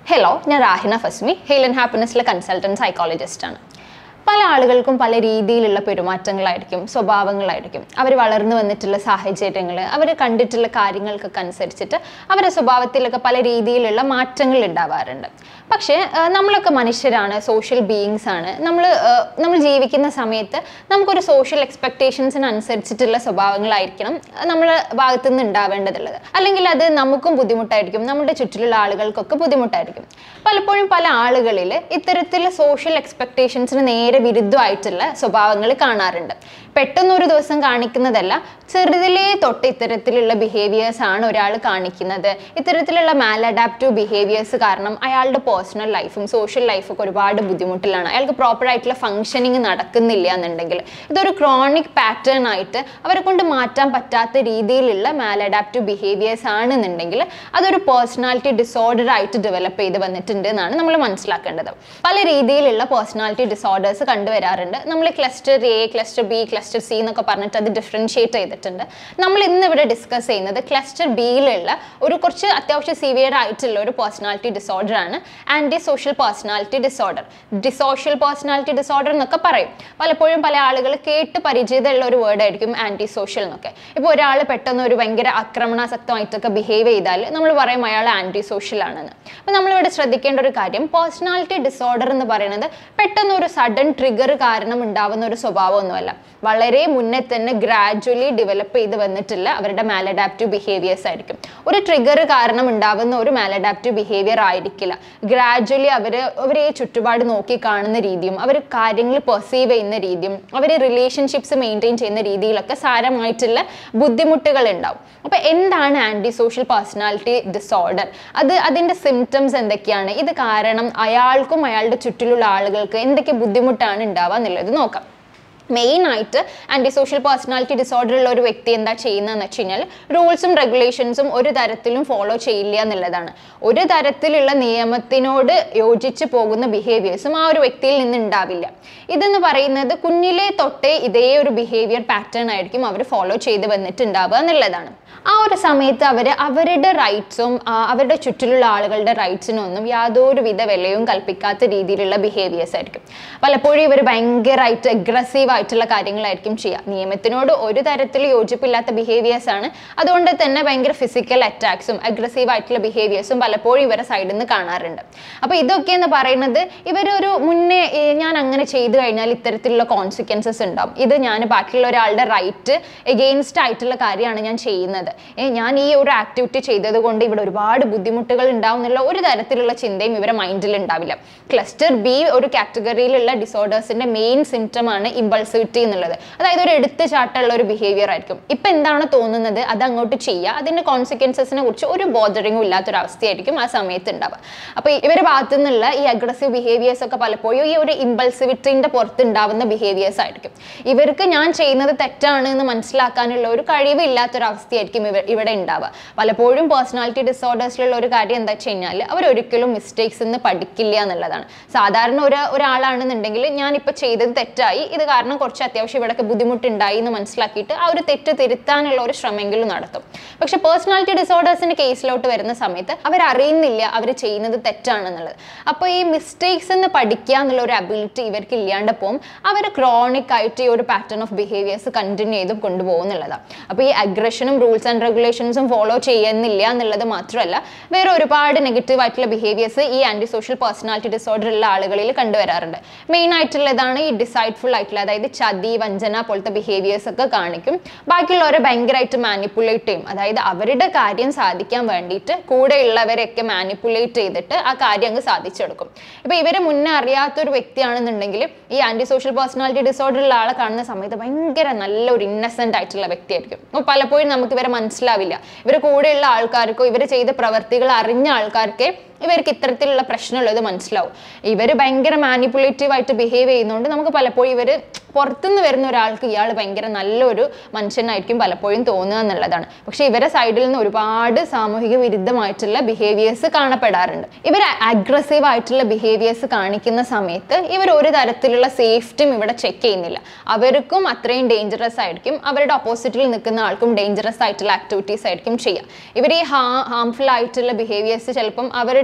hello ഞാൻ Rahina Fasmi Hale and ഹാപ്പിനെസ്സിലെ consultant psychologist ആണ് പല ആളുകൾക്കും പല രീതിയിലുള്ള പെരുമാറ്റങ്ങളായിരിക്കും സ്വഭാവങ്ങളായിരിക്കും അവർ വളർന്നു വന്നിട്ടുള്ള സാഹചര്യങ്ങൾ അവർ കണ്ടിട്ടുള്ള കാര്യങ്ങൾക്കൊക്കെ അനുസരിച്ചിട്ട് അവരുടെ സ്വഭാവത്തിലൊക്കെ പല രീതിയിലുള്ള മാറ്റങ്ങൾ ഉണ്ടാവാറുണ്ട് പക്ഷേ ആ, നമ്മളൊക്കെ മനുഷ്യരാണ് സോഷ്യൽ ബീയിങ്സ് ആണ് നമ്മൾ നമ്മൾ ജീവിക്കുന്ന സമയത്ത് നമുക്കൊരു സോഷ്യൽ എക്സ്പെക്ടേഷൻസിന് അനുസരിച്ചിട്ടുള്ള സ്വഭാവങ്ങളായിരിക്കണം നമ്മളെ ഭാഗത്തു നിന്ന് ഉണ്ടാവേണ്ടതുള്ളത് അല്ലെങ്കിൽ അത് നമുക്കും ബുദ്ധിമുട്ടായിരിക്കും നമ്മുടെ ചുറ്റിലുള്ള ആളുകൾക്കൊക്കെ ബുദ്ധിമുട്ടായിരിക്കും പലപ്പോഴും പല ആളുകളിൽ ഇത്തരത്തിലുള്ള സോഷ്യൽ എക്സ്പെക്ടേഷൻസിന് നേരെ വിരുദ്ധമായിട്ടുള്ള സ്വഭാവങ്ങൾ കാണാറുണ്ട് പെട്ടെന്ന് ഒരു ദിവസം കാണിക്കുന്നതല്ല ചെറുതിലേ തൊട്ട് ഇത്തരത്തിലുള്ള ബിഹേവിയേഴ്സ് ആണ് ഒരാൾ കാണിക്കുന്നത് ഇത്തരത്തിലുള്ള മാലഡാപ്റ്റീവ് ബിഹേവിയേഴ്സ് കാരണം അയാളുടെ പേഴ്സണൽ ലൈഫും സോഷ്യൽ ലൈഫൊക്കെ ഒരുപാട് ബുദ്ധിമുട്ടിലാണ് അയാൾക്ക് പ്രോപ്പർ ആയിട്ടുള്ള ഫങ്ഷനിങ് നടക്കുന്നില്ല എന്നുണ്ടെങ്കിൽ ഇതൊരു ക്രോണിക് പാറ്റേൺ ആയിട്ട് അവരെ കൊണ്ട് മാറ്റാൻ പറ്റാത്ത രീതിയിലുള്ള മാലഡാപ്റ്റീവ് ബിഹേവിയേഴ്സ് ആണെന്നുണ്ടെങ്കിൽ അതൊരു പേഴ്സണാലിറ്റി ഡിസോർഡർ ആയിട്ട് ഡെവലപ്പ് ചെയ്ത് വന്നിട്ടുണ്ട് എന്നാണ് നമ്മൾ മനസ്സിലാക്കേണ്ടത് പല രീതിയിലുള്ള പേഴ്സണാലിറ്റി ഡിസോർഡേഴ്സ് കണ്ടുവരാറുണ്ട് നമ്മൾ cluster A cluster B cluster C എന്നൊക്കെ പറഞ്ഞിട്ട് അത് ഡിഫറൻഷിയേറ്റ് ചെയ്തിട്ടുണ്ട് നമ്മൾ ഇന്ന് ഇവിടെ ഡിസ്കസ് ചെയ്യുന്നത് ക്ലസ്റ്റർ ബിയിലുള്ള ഒരു കുറച്ച് അത്യാവശ്യം സിവിയർ ആയിട്ടുള്ള ഒരു പേഴ്സണാലിറ്റി ഡിസോർഡർ ആണ് antisocial personality disorder dissocial personality disorder എന്നൊക്കെ പറയും പലപ്പോഴും പല ആളുകൾ കേട്ട് പരിചിതമുള്ള ഒരു വേർഡ് ആയിരിക്കും ആൻറ്റി സോഷ്യൽ എന്നൊക്കെ ഇപ്പോൾ ഒരാൾ പെട്ടെന്ന് ഒരു ഭയങ്കര ആക്രമണാസക്തമായിട്ടൊക്കെ ബിഹേവ് ചെയ്താൽ നമ്മൾ പറയും അയാൾ ആൻറ്റി സോഷ്യൽ ആണെന്ന് അപ്പോൾ നമ്മളിവിടെ ശ്രദ്ധിക്കേണ്ട ഒരു കാര്യം പേഴ്സണാലിറ്റി ഡിസോർഡർ എന്ന് പറയുന്നത് പെട്ടെന്ന് ഒരു സഡൻ ട്രിഗർ കാരണം ഉണ്ടാവുന്ന ഒരു സ്വഭാവമൊന്നുമല്ല വളരെ മുന്നേ തന്നെ ഗ്രാജുവലി ഡെവലപ്പ് ചെയ്ത് വന്നിട്ടുള്ള അവരുടെ മാലഡാപ്റ്റീവ് ബിഹേവിയേഴ്സ് ആയിരിക്കും ഒരു ട്രിഗർ കാരണം ഉണ്ടാവുന്ന ഒരു മാലഡാപ്റ്റീവ് ബിഹേവിയർ ആയിരിക്കില്ല ഗ്രാജുവലി അവർ അവർ ഈ ചുറ്റുപാട് നോക്കി കാണുന്ന രീതിയും അവർ കാര്യങ്ങൾ പെർസീവ് ചെയ്യുന്ന രീതിയും അവർ റിലേഷൻഷിപ്സ് മെയിൻറ്റെയിൻ ചെയ്യുന്ന രീതിയിലൊക്കെ സാരമായിട്ടുള്ള ബുദ്ധിമുട്ടുകൾ ഉണ്ടാവും അപ്പോൾ എന്താണ് ആൻറ്റി സോഷ്യൽ പേഴ്സണാലിറ്റി ഡിസോർഡർ അത് അതിൻ്റെ സിംറ്റംസ് എന്തൊക്കെയാണ് ഇത് കാരണം അയാൾക്കും അയാളുടെ ചുറ്റിലുള്ള ആളുകൾക്ക് എന്തൊക്കെ ബുദ്ധിമുട്ടാണ് ഉണ്ടാവുക എന്നുള്ളത് നോക്കാം മെയിൻ ആയിട്ട് ആൻറ്റി സോഷ്യൽ പേഴ്സണാലിറ്റി ഡിസോർഡർ ഉള്ള ഒരു വ്യക്തി എന്താ ചെയ്യുന്നതെന്ന് വെച്ച് കഴിഞ്ഞാൽ റൂൾസും റെഗുലേഷൻസും ഒരു തരത്തിലും ഫോളോ ചെയ്യില്ല എന്നുള്ളതാണ് ഒരു തരത്തിലുള്ള നിയമത്തിനോട് യോജിച്ച് പോകുന്ന ബിഹേവിയേഴ്സും ആ ഒരു വ്യക്തിയിൽ നിന്ന് ഉണ്ടാവില്ല ഇതെന്ന് പറയുന്നത് കുഞ്ഞിലെ തൊട്ടേ ഇതേ ഒരു ബിഹേവിയർ പാറ്റേൺ ആയിരിക്കും അവർ ഫോളോ ചെയ്ത് വന്നിട്ടുണ്ടാവുക എന്നുള്ളതാണ് ആ ഒരു സമയത്ത് അവർ അവരുടെ റൈറ്റ്സും അവരുടെ ചുറ്റിലുള്ള ആളുകളുടെ റൈറ്റ്സിനൊന്നും യാതൊരു വിധ വിലയും കൽപ്പിക്കാത്ത രീതിയിലുള്ള ബിഹേവിയേഴ്സ് ആയിരിക്കും പലപ്പോഴും ഇവർ ഭയങ്കരമായിട്ട് അഗ്രസീവ് ആയിട്ടുള്ള കാര്യങ്ങളായിരിക്കും ചെയ്യുക നിയമത്തിനോട് ഒരു തരത്തിൽ യോജിപ്പില്ലാത്ത ബിഹേവിയേഴ്സ് ആണ് അതുകൊണ്ട് തന്നെ ഭയങ്കര ഫിസിക്കൽ അറ്റാക്സും അഗ്രസീവ് ആയിട്ടുള്ള ബിഹേവിയേഴ്സും പലപ്പോഴും ഇവരെ സൈഡിൽ നിന്ന് കാണാറുണ്ട് അപ്പോൾ ഇതൊക്കെ എന്ന് പറയുന്നത് ഇവരൊരു മുന്നേ ഏ, ഞാൻ അങ്ങനെ ചെയ്തു കഴിഞ്ഞാൽ ഇത്തരത്തിലുള്ള കോൺസിക്വൻസസ് ഉണ്ടാവും ഇത് ഞാൻ ബാക്കിയുള്ള ഒരാളുടെ റൈറ്റ് എഗെയിൻസ്റ്റ് ആയിട്ടുള്ള കാര്യമാണ് ഞാൻ ചെയ്യുന്നത് ഏ, ഞാൻ ഈ ഒരു ആക്ടിവിറ്റി ചെയ്തത് കൊണ്ട് ഇവിടെ ഒരുപാട് ബുദ്ധിമുട്ടുകൾ ഉണ്ടാവും എന്നുള്ള ഒരു തരത്തിലുള്ള ചിന്തയും ഇവരെ മൈൻഡിൽ ഉണ്ടാവില്ല ക്ലസ്റ്റർ ബി ഒരു കാറ്റഗറിയിലുള്ള ഡിസോർഡേഴ്സിന്റെ മെയിൻ സിംറ്റം ആണ് ഇമ്പൾസിവിറ്റി എന്നുള്ളത് അതായത് ഒരു എടുത്തു ചാട്ടമുള്ള ഒരു ബിഹേവിയർ ആയിരിക്കും ഇപ്പൊ എന്താണ് തോന്നുന്നത് അത് അങ്ങോട്ട് ചെയ്യുക അതിന്റെ കോൺസിക്വൻസസിനെ കുറിച്ച് ഒരു ബോധറിങ്ങും ഇല്ലാത്തൊരു അവസ്ഥയായിരിക്കും ആ സമയത്ത് ഉണ്ടാവുക അപ്പൊ ഇവരുടെ ഭാഗത്തു നിന്നുള്ള ഈ അഗ്രസീവ് ബിഹേവിയേഴ്സ് ഒക്കെ പലപ്പോഴും ഈ ഒരു ഇമ്പൾസിവിറ്റിന്റെ പുറത്ത് ഉണ്ടാവുന്ന ബിഹേവിയേഴ്സ് ആയിരിക്കും ഇവർക്ക് ഞാൻ ചെയ്യുന്നത് തെറ്റാണ് എന്ന് മനസ്സിലാക്കാനുള്ള ഒരു കഴിവില്ലാത്തൊരു അവസ്ഥയായിരിക്കും ഇവ ഇവിടെ ഉണ്ടാവുക പലപ്പോഴും പേഴ്സണാലിറ്റി ഡിസോർഡേഴ്സിലുള്ള ഒരു കാര്യം എന്താ വെച്ച് കഴിഞ്ഞാൽ അവർ ഒരിക്കലും മിസ്റ്റേക്സ് നിന്ന് പഠിക്കില്ല എന്നുള്ളതാണ് സാധാരണ ഒരു ഒരാളാണെന്നുണ്ടെങ്കിൽ ഞാൻ ഇപ്പോൾ ചെയ്തത് തെറ്റായി ഇത് കാരണം കുറച്ച് അത്യാവശ്യം ഇവിടെയൊക്കെ ബുദ്ധിമുട്ടുണ്ടായി എന്ന് മനസ്സിലാക്കിയിട്ട് ആ ഒരു തെറ്റ് തിരുത്താനുള്ള ഒരു ശ്രമമെങ്കിലും നടത്തും പക്ഷെ പേഴ്സണാലിറ്റി ഡിസോർഡേഴ്സിന്റെ കേസിലോട്ട് വരുന്ന സമയത്ത് അവർ അറിയുന്നില്ല അവർ ചെയ്യുന്നത് തെറ്റാണെന്നുള്ളത് അപ്പോൾ ഈ മിസ്റ്റേക്സ് എന്ന് പഠിക്കുക എന്നുള്ള ഒരു അബിലിറ്റി ഇവർക്ക് ഇല്ലാണ്ട് പോകും അവർ ക്രോണിക് ആയിട്ട് ഈ ഒരു പാറ്റേൺ ഓഫ് ബിഹേവിയേഴ്സ് കണ്ടിന്യൂ ചെയ്ത് കൊണ്ടുപോകുന്നുള്ളതാണ് അപ്പോൾ ഈ അഗ്രഷനും റൂൾസ് ആൻഡ് റെഗുലേഷൻസും ഫോളോ ചെയ്യുന്നില്ല എന്നുള്ളത് മാത്രമല്ല വേറെ ഒരുപാട് നെഗറ്റീവ് ആയിട്ടുള്ള ബിഹേവിയേഴ്സ് ഈ ആൻറ്റി സോഷ്യൽ പേഴ്സണാലിറ്റി ഡിസോർഡർ ഉള്ള ആളുകളിൽ കണ്ടുവരാറുണ്ട് മെയിൻ ആയിട്ടുള്ളതാണ് ഈ ഡിസൈഡ്ഫുൾ ആയിട്ടുള്ള അതായത് ചതി വഞ്ചന പോലത്തെ ബിഹേവിയേഴ്സ് ഒക്കെ കാണിക്കും ബാക്കിയുള്ളവരെ ഭയങ്കരമായിട്ട് മാനിപ്പുലേറ്റ് ചെയ്യും അതായത് അവരുടെ കാര്യം സാധിക്കാൻ വേണ്ടിയിട്ട് കൂടെയുള്ളവരെയൊക്കെ മാനിപ്പുലേറ്റ് ചെയ്തിട്ട് ആ കാര്യം അങ്ങ് സാധിച്ചെടുക്കും ഇപ്പൊ ഇവരെ മുന്നേ അറിയാത്തൊരു വ്യക്തിയാണെന്നുണ്ടെങ്കിൽ ഈ ആന്റി സോഷ്യൽ പേഴ്സണാലിറ്റി ഡിസോർഡർ ഉള്ള ആളെ കാണുന്ന സമയത്ത് ഭയങ്കര നല്ല ഒരു ഇന്നസെന്റ് ആയിട്ടുള്ള വ്യക്തിയായിരിക്കും അപ്പോൾ പലപ്പോഴും നമുക്ക് ഇവരെ മനസ്സിലാവില്ല ഇവരെ കൂടെയുള്ള ആൾക്കാർക്കോ ഇവർ ചെയ്ത പ്രവർത്തികൾ അറിഞ്ഞ ആൾക്കാർക്കേ ഇവർക്ക് ഇത്തരത്തിലുള്ള പ്രശ്നമുള്ളത് മനസ്സിലാവും ഇവർ ഭയങ്കര മാനിപ്പുലേറ്റീവ് ആയിട്ട് ബിഹേവ് ചെയ്യുന്നതുകൊണ്ട് നമുക്ക് പലപ്പോഴും ഇവർ പുറത്തുനിന്ന് വരുന്ന ഒരാൾക്ക് ഇയാൾ ഭയങ്കര നല്ലൊരു മനുഷ്യനായിരിക്കും പലപ്പോഴും തോന്നുക എന്നുള്ളതാണ് പക്ഷേ ഇവരെ സൈഡിൽ നിന്ന് ഒരുപാട് സാമൂഹിക വിരുദ്ധമായിട്ടുള്ള ബിഹേവിയേഴ്സ് കാണപ്പെടാറുണ്ട് ഇവർ അഗ്രസീവ് ആയിട്ടുള്ള ബിഹേവിയേഴ്സ് കാണിക്കുന്ന സമയത്ത് ഇവർ ഒരു തരത്തിലുള്ള സേഫ്റ്റിയും ഇവിടെ ചെക്ക് ചെയ്യുന്നില്ല അവർക്കും അത്രയും ഡേഞ്ചറസ് ആയിരിക്കും അവരുടെ ഓപ്പോസിറ്റിൽ നിൽക്കുന്ന ആൾക്കും ഡേഞ്ചറസ് ആയിട്ടുള്ള ആക്ടിവിറ്റീസ് ആയിരിക്കും ചെയ്യുക ഇവർ ഈ ഹാ ഹാംഫുൾ ആയിട്ടുള്ള ബിഹേവിയേഴ്സ് ചിലപ്പം അവരുടെ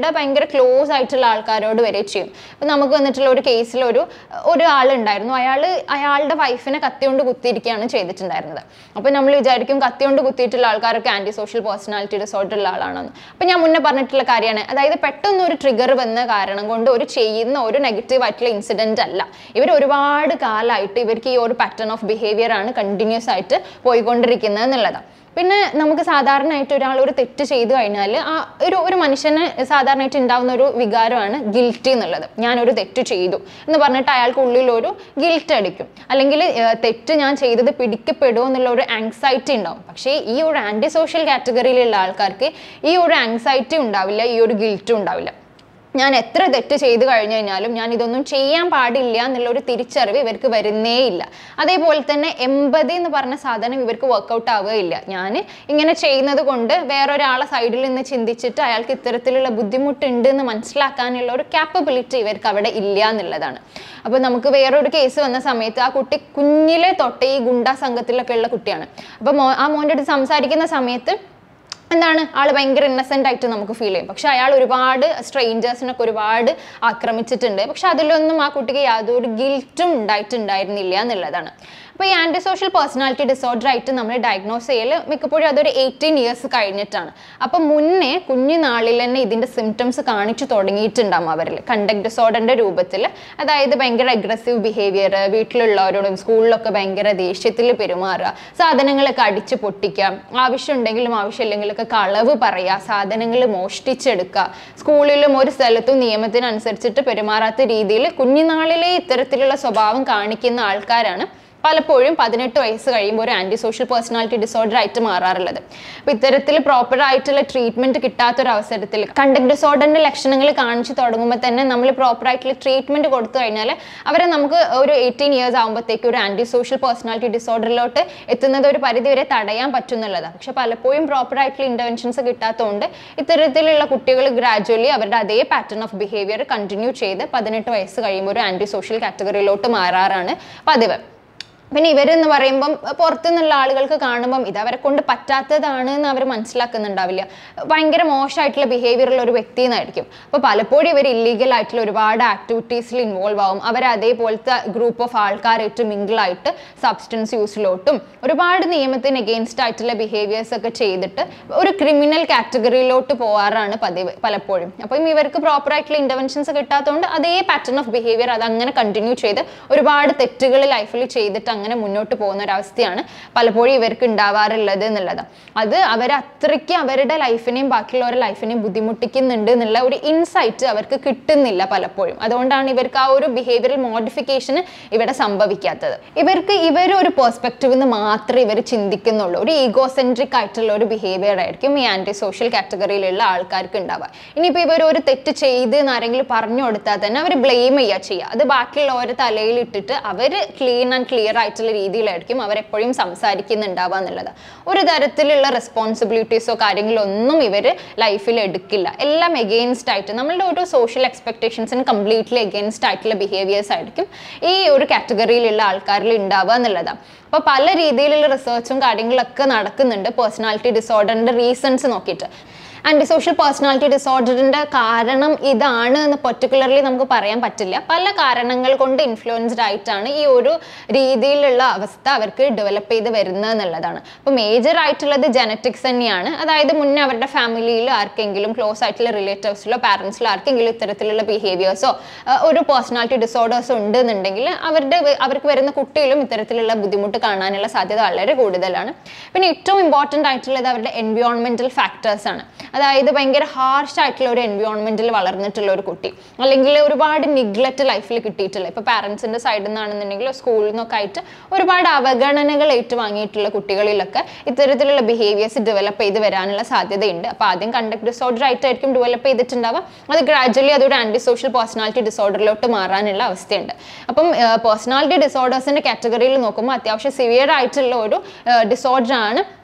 അവരുടെ ഭയങ്കര ക്ലോസ് ആയിട്ടുള്ള ആൾക്കാരോട് വരെ ചെയ്യും ഇപ്പം നമുക്ക് വന്നിട്ടുള്ള ഒരു കേസിൽ ഒരു ഒരാളുണ്ടായിരുന്നു അയാൾ അയാളുടെ വൈഫിനെ കത്തി കൊണ്ട് കുത്തിയിരിക്കുകയാണ് ചെയ്തിട്ടുണ്ടായിരുന്നത് അപ്പോൾ നമ്മൾ വിചാരിക്കും കത്തി കൊണ്ട് കുത്തിയിട്ടുള്ള ആൾക്കാരൊക്കെ ആൻറ്റി സോഷ്യൽ പേഴ്സണാലിറ്റി ഡിസോർഡർ ഉള്ള ആളാണെന്ന് അപ്പം ഞാൻ മുന്നേ പറഞ്ഞിട്ടുള്ള കാര്യമാണ് അതായത് പെട്ടെന്ന് ഒരു ട്രിഗർ വന്ന കാരണം കൊണ്ട് ഒരു ചെയ്യുന്ന ഒരു നെഗറ്റീവ് ആയിട്ടുള്ള ഇൻസിഡന്റ് അല്ല ഇവർ ഒരുപാട് കാലമായിട്ട് ഇവർക്ക് ഈ ഒരു പാറ്റേൺ ഓഫ് ബിഹേവിയർ ആണ് കണ്ടിന്യൂസ് ആയിട്ട് പോയിക്കൊണ്ടിരിക്കുന്നത് എന്നുള്ളതാണ് പിന്നെ നമുക്ക് സാധാരണയായിട്ട് ഒരാൾ ഒരു തെറ്റ് ചെയ്തു കഴിഞ്ഞാൽ ആ ഒരു ഒരു മനുഷ്യന് സാധാരണയായിട്ട് ഉണ്ടാവുന്ന ഒരു വികാരമാണ് ഗിൽറ്റി എന്നുള്ളത് ഞാനൊരു തെറ്റ് ചെയ്തു എന്ന് പറഞ്ഞിട്ട് അയാൾക്ക് ഉള്ളിൽ ഒരു ഗിൽറ്റ് അടിക്കും അല്ലെങ്കിൽ ഏർ, തെറ്റ് ഞാൻ ചെയ്തത് പിടിക്കപ്പെടുമോ എന്നുള്ള ഒരു ആങ്സൈറ്റി ഉണ്ടാവും പക്ഷേ ഈ ഒരു ആൻറ്റി സോഷ്യൽ കാറ്റഗറിയിലുള്ള ആൾക്കാർക്ക് ഈ ഒരു ആങ്സൈറ്റി ഉണ്ടാവില്ല ഈ ഒരു ഗിൽറ്റും ഉണ്ടാവില്ല ഞാൻ എത്ര തെറ്റ് ചെയ്തു കഴിഞ്ഞു കഴിഞ്ഞാലും ഞാൻ ഇതൊന്നും ചെയ്യാൻ പാടില്ല എന്നുള്ള ഒരു തിരിച്ചറിവ് ഇവർക്ക് വരുന്നേ ഇല്ല അതേപോലെ തന്നെ എൺപത് എന്ന് പറഞ്ഞ സാധനം ഇവർക്ക് വർക്കൗട്ട് ആവുകയില്ല ഞാൻ ഇങ്ങനെ ചെയ്യുന്നത് കൊണ്ട് വേറൊരാളെ സൈഡിൽ നിന്ന് ചിന്തിച്ചിട്ട് അയാൾക്ക് ഇത്തരത്തിലുള്ള ബുദ്ധിമുട്ടുണ്ട് എന്ന് മനസ്സിലാക്കാനുള്ള ഒരു ക്യാപ്പബിലിറ്റി ഇവർക്ക് അവിടെ ഇല്ല എന്നുള്ളതാണ് അപ്പോൾ നമുക്ക് വേറൊരു കേസ് വന്ന സമയത്ത് ആ കുട്ടി കുഞ്ഞിലെ തൊട്ടേ ഈ ഗുണ്ടാ സംഘത്തിലൊക്കെ ഉള്ള കുട്ടിയാണ് അപ്പോൾ മോ ആ മോൻ്റെ അടുത്ത് സംസാരിക്കുന്ന സമയത്ത് എന്താണ് ആൾ ഭയങ്കര ഇന്നസെൻ്റ് ആയിട്ട് നമുക്ക് ഫീൽ ചെയ്യും പക്ഷെ അയാൾ ഒരുപാട് സ്ട്രേഞ്ചേഴ്സിനൊക്കെ ഒരുപാട് ആക്രമിച്ചിട്ടുണ്ട് പക്ഷെ അതിലൊന്നും ആ കുട്ടിക്ക് യാതൊരു ഗിൽറ്റും ഉണ്ടായിട്ടുണ്ടായിരുന്നില്ല എന്നുള്ളതാണ് അപ്പോൾ ഈ ആൻറ്റി സോഷ്യൽ പേഴ്സണാലിറ്റി ഡിസോർഡർ ആയിട്ട് നമ്മൾ ഡയഗ്നോസ് ചെയ്യൽ മിക്കപ്പോഴും അതൊരു എയ്റ്റീൻ ഇയേഴ്സ് കഴിഞ്ഞിട്ടാണ് അപ്പോൾ മുന്നേ കുഞ്ഞുനാളിൽ തന്നെ ഇതിൻ്റെ സിംറ്റംസ് കാണിച്ചു തുടങ്ങിയിട്ടുണ്ടാവും അവരിൽ കണ്ടക്ട് ഡിസോർഡറിൻ്റെ രൂപത്തിൽ അതായത് ഭയങ്കര അഗ്രസീവ് ബിഹേവിയർ വീട്ടിലുള്ളവരോടും സ്കൂളിലൊക്കെ ഭയങ്കര ദേഷ്യത്തിൽ പെരുമാറുക സാധനങ്ങളൊക്കെ അടിച്ച് പൊട്ടിക്കുക ആവശ്യമുണ്ടെങ്കിലും ആവശ്യമില്ലെങ്കിലൊക്കെ കളവ് പറയുക സാധനങ്ങൾ മോഷ്ടിച്ചെടുക്കുക സ്കൂളിലും ഒരു സ്ഥലത്തും നിയമത്തിനനുസരിച്ചിട്ട് പെരുമാറാത്ത രീതിയിൽ കുഞ്ഞുനാളിലെ ഇത്തരത്തിലുള്ള സ്വഭാവം കാണിക്കുന്ന ആൾക്കാരാണ് പലപ്പോഴും പതിനെട്ട് വയസ്സ് കഴിയുമ്പോൾ ഒരു ആൻറ്റി സോഷ്യൽ പേഴ്സണാലിറ്റി ഡിസോർഡർ ആയിട്ട് മാറാറുള്ളത് അപ്പോൾ ഇത്തരത്തിൽ പ്രോപ്പർ ആയിട്ടുള്ള ട്രീറ്റ്മെൻറ്റ് കിട്ടാത്തൊരു അവസരത്തിൽ കണ്ടക്ട് ഡിസോർഡറിൻ്റെ ലക്ഷണങ്ങൾ കാണിച്ചു തുടങ്ങുമ്പോൾ തന്നെ നമ്മൾ പ്രോപ്പർ ആയിട്ടുള്ള ട്രീറ്റ്മെൻറ്റ് കൊടുത്തു കഴിഞ്ഞാൽ അവരെ നമുക്ക് ഒരു എയ്റ്റീൻ ഇയേഴ്സ് ആകുമ്പോഴത്തേക്ക് ഒരു ആൻറ്റി സോഷ്യൽ പേഴ്സണാലിറ്റി ഡിസോർഡറിലോട്ട് എത്തുന്നത് ഒരു പരിധി വരെ തടയാൻ പറ്റുന്നുള്ളതാണ് പക്ഷെ പലപ്പോഴും പ്രോപ്പർ ആയിട്ടുള്ള ഇൻ്റർവെൻഷൻസ് കിട്ടാത്തതുകൊണ്ട് ഇത്തരത്തിലുള്ള കുട്ടികൾ ഗ്രാജുവലി അവരുടെ അതേ പാറ്റേൺ ഓഫ് ബിഹേവിയർ കണ്ടിന്യൂ ചെയ്ത് പതിനെട്ട് വയസ്സ് കഴിയുമ്പോൾ ഒരു ആൻറ്റി സോഷ്യൽ കാറ്റഗറിയിലോട്ട് മാറാറാണ് പതിവ് പിന്നെ ഇവരെന്ന് പറയുമ്പം പുറത്തുനിന്നുള്ള ആളുകൾക്ക് കാണുമ്പം ഇത് അവരെ കൊണ്ട് പറ്റാത്തതാണ് എന്ന് അവർ മനസ്സിലാക്കുന്നുണ്ടാവില്ല ഭയങ്കര മോശമായിട്ടുള്ള ബിഹേവിയർ ഉള്ള ഒരു വ്യക്തി എന്നായിരിക്കും അപ്പോൾ പലപ്പോഴും ഇവർ ഇല്ലീഗൽ ആയിട്ടുള്ള ഒരുപാട് ആക്ടിവിറ്റീസിൽ ഇൻവോൾവ് ആവും അവർ അതേപോലത്തെ ഗ്രൂപ്പ് ഓഫ് ആൾക്കാരായിട്ട് mingle ആയിട്ട് സബ്സ്റ്റൻസ് യൂസിലോട്ടും ഒരുപാട് നിയമത്തിന് എഗെയിൻസ്റ്റ് ആയിട്ടുള്ള ബിഹേവിയേഴ്സ് ഒക്കെ ചെയ്തിട്ട് ഒരു ക്രിമിനൽ കാറ്റഗറിയിലോട്ട് പോകാറാണ് പതിവ് പലപ്പോഴും അപ്പം ഇവർക്ക് പ്രോപ്പർ ആയിട്ടുള്ള ഇന്റർവെൻഷൻസ് കിട്ടാത്തതുകൊണ്ട് അതേ പാറ്റേൺ ഓഫ് ബിഹേവിയർ അത് അങ്ങനെ കണ്ടിന്യൂ ചെയ്ത് ഒരുപാട് തെറ്റുകൾ ലൈഫിൽ ചെയ്തിട്ട് അങ്ങനെ മുന്നോട്ട് പോകുന്ന ഒരവസ്ഥയാണ് പലപ്പോഴും ഇവർക്ക് ഉണ്ടാവാറുള്ളത് എന്നുള്ളത് അത് അവർ അത്രയ്ക്ക് അവരുടെ ലൈഫിനെയും ബാക്കിയുള്ളവരുടെ ലൈഫിനെയും ബുദ്ധിമുട്ടിക്കുന്നുണ്ട് എന്നുള്ള ഒരു ഇൻസൈറ്റ് അവർക്ക് കിട്ടുന്നില്ല പലപ്പോഴും അതുകൊണ്ടാണ് ഇവർക്ക് ആ ഒരു ബിഹേവിയറൽ മോഡിഫിക്കേഷൻ ഇവിടെ സംഭവിക്കാത്തത് ഇവർക്ക് ഇവർ ഒരു പെർസ്പെക്റ്റീവ് നിന്ന് മാത്രമേ ഇവർ ചിന്തിക്കുന്നുള്ളൂ ഒരു ഈഗോസെൻട്രിക് ആയിട്ടുള്ള ഒരു ബിഹേവിയർ ആയിരിക്കും ഈ ആൻറ്റി സോഷ്യൽ കാറ്റഗറിയിലുള്ള ആൾക്കാർക്ക് ഉണ്ടാവുക ഇനിയിപ്പോൾ ഇവർ ഒരു തെറ്റ് ചെയ്ത് എന്ന് ആരെങ്കിലും പറഞ്ഞു കൊടുത്താൽ തന്നെ അവർ ബ്ലെയിം ചെയ്യുക ചെയ്യുക അത് ബാക്കിയുള്ളവരെ തലയിൽ ഇട്ടിട്ട് അവർ ക്ലീൻ ആൻഡ് ക്ലിയർ ആയിട്ടുള്ള രീതിയിലായിരിക്കും അവരെപ്പോഴും സംസാരിക്കുന്നുണ്ടാവുക എന്നുള്ളത് ഒരു തരത്തിലുള്ള റെസ്പോൺസിബിലിറ്റീസോ കാര്യങ്ങളോ ഒന്നും ഇവർ ലൈഫിൽ എടുക്കില്ല എല്ലാം എഗെയിൻസ്റ്റ് ആയിട്ട് നമ്മളുടെ ഒരു സോഷ്യൽ എക്സ്പെക്ടേഷൻസിന് കംപ്ലീറ്റ്ലി എഗെയിൻസ്റ്റ് ആയിട്ടുള്ള ബിഹേവിയേഴ്സ് ആയിരിക്കും ഈ ഒരു കാറ്റഗറിയിലുള്ള ആൾക്കാരിൽ ഉണ്ടാവുക എന്നുള്ളതാണ് അപ്പോൾ പല രീതിയിലുള്ള റിസർച്ചും കാര്യങ്ങളൊക്കെ നടക്കുന്നുണ്ട് പേഴ്സണാലിറ്റി ഡിസോർഡറിൻ്റെ റീസൺസ് നോക്കിയിട്ട് ആൻറ്റി സോഷ്യൽ പേഴ്സണാലിറ്റി ഡിസോർഡറിൻ്റെ കാരണം ഇതാണ് എന്ന് പെർട്ടിക്കുലർലി നമുക്ക് പറയാൻ പറ്റില്ല പല കാരണങ്ങൾ കൊണ്ട് ഇൻഫ്ലുവൻസ്ഡ് ആയിട്ടാണ് ഈ ഒരു രീതിയിലുള്ള അവസ്ഥ അവർക്ക് ഡെവലപ്പ് ചെയ്ത് വരുന്നത് എന്നുള്ളതാണ് അപ്പോൾ മേജർ ആയിട്ടുള്ളത് ജനറ്റിക്സ് തന്നെയാണ് അതായത് മുന്നേ അവരുടെ ഫാമിലിയിൽ ആർക്കെങ്കിലും ക്ലോസ് ആയിട്ടുള്ള റിലേറ്റീവ്സിലോ പാരൻസിലോ ആർക്കെങ്കിലും ഇത്തരത്തിലുള്ള ബിഹേവിയേഴ്സോ ഒരു പേഴ്സണാലിറ്റി ഡിസോർഡേഴ്സോ ഉണ്ട് എന്നുണ്ടെങ്കിൽ അവരുടെ വ- അവർക്ക് വരുന്ന കുട്ടിയിലും ഇത്തരത്തിലുള്ള ബുദ്ധിമുട്ട് കാണാനുള്ള സാധ്യത വളരെ കൂടുതലാണ് പിന്നെ ഏറ്റവും ഇമ്പോർട്ടൻ്റ് ആയിട്ടുള്ളത് അവരുടെ എൻവയോൺമെൻറ്റൽ ഫാക്ടേഴ്സ് ആണ് അതായത് ഭയങ്കര ഹാർഷ് ആയിട്ടുള്ള ഒരു എൻവയോൺമെൻറ്റിൽ വളർന്നിട്ടുള്ള ഒരു കുട്ടി അല്ലെങ്കിൽ ഒരുപാട് നിഗ്ലറ്റ് ലൈഫിൽ കിട്ടിയിട്ടില്ല ഇപ്പോൾ പാരൻസിൻ്റെ സൈഡിൽ നിന്നാണെന്നുണ്ടെങ്കിൽ സ്കൂളിൽ നിന്നൊക്കെ ആയിട്ട് ഒരുപാട് അവഗണനകൾ ഏറ്റുവാങ്ങിയിട്ടുള്ള കുട്ടികളിലൊക്കെ ഇത്തരത്തിലുള്ള ബിഹേവിയേഴ്സ് ഡെവലപ്പ് ചെയ്ത് വരാനുള്ള സാധ്യതയുണ്ട് അപ്പോൾ ആദ്യം കണ്ടക്ട് ഡിസോർഡർ ആയിട്ടായിരിക്കും ഡെവലപ്പ് ചെയ്തിട്ടുണ്ടാവുക അത് ഗ്രാജുവലി അതൊരു ആൻറ്റി സോഷ്യൽ പേഴ്സണാലിറ്റി ഡിസോർഡറിലോട്ട് മാറാനുള്ള അവസ്ഥയുണ്ട് അപ്പം പേഴ്സണാലിറ്റി ഡിസോർഡേഴ്സിൻ്റെ കാറ്റഗറിയിൽ നോക്കുമ്പോൾ അത്യാവശ്യം സിവിയർ ആയിട്ടുള്ള ഒരു ഡിസോർഡർ ആണ്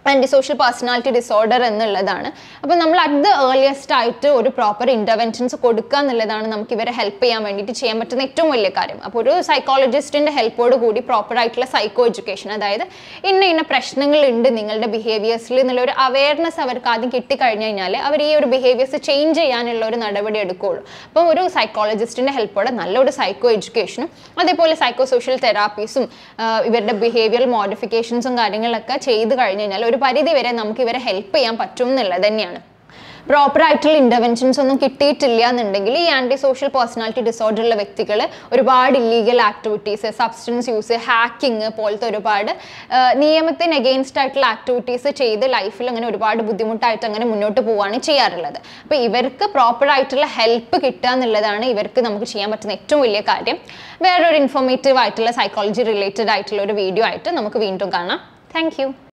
ആൻറ്റി സോഷ്യൽ പേഴ്സണാലിറ്റി ഡിസോർഡർ എന്നുള്ളതാണ് അപ്പോൾ നമ്മൾ അറ്റ് ദ ഏർലിയസ്റ്റ് ആയിട്ട് ഒരു പ്രോപ്പർ ഇൻ്റർവെൻഷൻസ് കൊടുക്കുക എന്നുള്ളതാണ് നമുക്ക് ഇവരെ ഹെൽപ്പ് ചെയ്യാൻ വേണ്ടിയിട്ട് ചെയ്യാൻ പറ്റുന്ന ഏറ്റവും വലിയ കാര്യം അപ്പോൾ ഒരു സൈക്കോളജിസ്റ്റിൻ്റെ ഹെൽപ്പോട് കൂടി പ്രോപ്പർ ആയിട്ടുള്ള സൈക്കോ എഡ്യൂക്കേഷൻ അതായത് ഇന്ന ഇന്ന പ്രശ്നങ്ങളുണ്ട് നിങ്ങളുടെ ബിഹേവിയേഴ്സിൽ എന്നുള്ള ഒരു അവയർനെസ് അവർക്ക് ആദ്യം കിട്ടിക്കഴിഞ്ഞ് കഴിഞ്ഞാൽ അവർ ഈ ഒരു ബിഹേവിയേഴ്സ് ചേഞ്ച് ചെയ്യാനുള്ള ഒരു നടപടി എടുക്കുകയുള്ളൂ അപ്പോൾ ഒരു സൈക്കോളജിസ്റ്റിൻ്റെ ഹെൽപ്പോടെ നല്ലൊരു സൈക്കോ എഡ്യൂക്കേഷനും അതേപോലെ സൈക്കോ സോഷ്യൽ തെറാപ്പീസും ഇവരുടെ ബിഹേവിയറൽ മോഡിഫിക്കേഷൻസും കാര്യങ്ങളൊക്കെ ചെയ്ത് കഴിഞ്ഞ് കഴിഞ്ഞാൽ ഒരു പരിധി വരെ നമുക്ക് ഇവരെ ഹെൽപ്പ് ചെയ്യാൻ പറ്റും എന്നുള്ളത് തന്നെയാണ് പ്രോപ്പർ ആയിട്ടുള്ള ഇൻ്റർവെൻഷൻസ് ഒന്നും കിട്ടിയിട്ടില്ല എന്നുണ്ടെങ്കിൽ ഈ ആൻറ്റി സോഷ്യൽ പേഴ്സണാലിറ്റി ഡിസോർഡറുള്ള വ്യക്തികൾ ഒരുപാട് illegal activities substance use hacking പോലത്തെ ഒരുപാട് ആ, നിയമത്തിന് അഗെയിൻസ്റ്റ് ആയിട്ടുള്ള ആക്ടിവിറ്റീസ് ചെയ്ത് ലൈഫിൽ അങ്ങനെ ഒരുപാട് ബുദ്ധിമുട്ടായിട്ട് അങ്ങനെ മുന്നോട്ട് പോവുകയാണ് ചെയ്യാറുള്ളത് അപ്പോൾ ഇവർക്ക് പ്രോപ്പർ ആയിട്ടുള്ള ഹെൽപ്പ് കിട്ടുക എന്നുള്ളതാണ് ഇവർക്ക് നമുക്ക് ചെയ്യാൻ പറ്റുന്ന ഏറ്റവും വലിയ കാര്യം വേറൊരു ഇൻഫോർമേറ്റീവ് ആയിട്ടുള്ള സൈക്കോളജി റിലേറ്റഡ് ആയിട്ടുള്ള ഒരു വീഡിയോ ആയിട്ട് നമുക്ക് വീണ്ടും കാണാം താങ്ക്